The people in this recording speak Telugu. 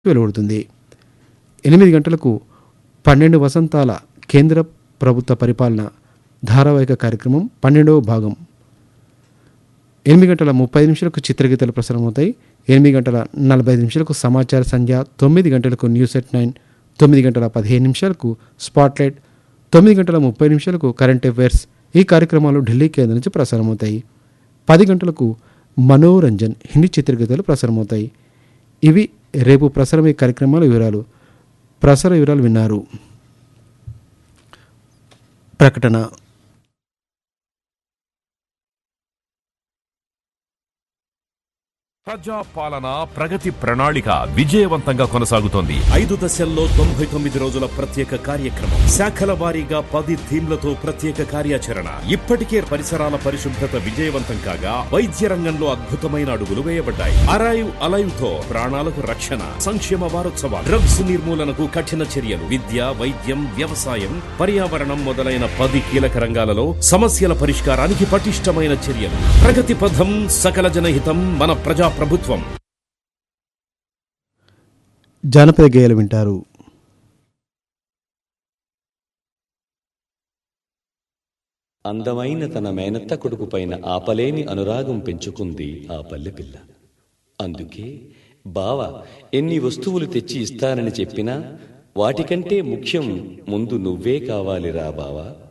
వెలువడుతుంది ఎనిమిది గంటలకు పన్నెండు వసంతాల కేంద్ర ప్రభుత్వ పరిపాలన ధారావాహిక కార్యక్రమం పన్నెండవ భాగం ఎనిమిది గంటల ముప్పై నిమిషాలకు చిత్రగీతాలు ప్రసారమవుతాయి ఎనిమిది గంటల నలభై ఐదు నిమిషాలకు సమాచార సంధ్య తొమ్మిది గంటలకు న్యూస్ ఎట్ నైన్ తొమ్మిది గంటల పదిహేను నిమిషాలకు స్పాట్లైట్ తొమ్మిది గంటల ముప్పై నిమిషాలకు కరెంట్ అఫైర్స్ ఈ కార్యక్రమాలు ఢిల్లీ కేంద్రం నుంచి ప్రసారమవుతాయి పది గంటలకు మనోరంజన్ హిందీ చిత్రగీతాలు ప్రసారమవుతాయి ఇవి రేపు ప్రసారమయ్యే కార్యక్రమాల వివరాలు ప్రసార వివరాలు విన్నారు ప్రకటన ప్రజా పాలన ప్రగతి ప్రణాళిక విజయవంతంగా కొనసాగుతోంది ఐదు దశల్లో తొంభై తొమ్మిది రోజుల ప్రత్యేక కార్యక్రమం శాఖల వారీగా పది థీమ్లతో ప్రత్యేక కార్యాచరణ ఇప్పటికే పరిసరాల పరిశుభ్రత విజయవంతం కాగా వైద్య రంగంలో అద్భుతమైన అడుగులు వేయబడ్డాయి అరైవ్ అలైవ్ తో ప్రాణాలకు రక్షణ సంక్షేమ వారోత్సవాలు డ్రగ్స్ నిర్మూలనకు కఠిన చర్యలు విద్య వైద్యం వ్యవసాయం పర్యావరణం మొదలైన పది కీలక రంగాలలో సమస్యల పరిష్కారానికి పటిష్టమైన చర్యలు ప్రగతి పథం సకల జనహితం మన ప్రజా ప్రభుత్వం జానపద గేయాలు వింటారు అందమైన తన మేనత్త కొడుకు పైన ఆపలేని అనురాగం పెంచుకుంది ఆ పల్లెపిల్ల అందుకే బావ ఎన్ని వస్తువులు తెచ్చి ఇస్తానని చెప్పినా వాటికంటే ముఖ్యం ముందు నువ్వే కావాలిరా బావా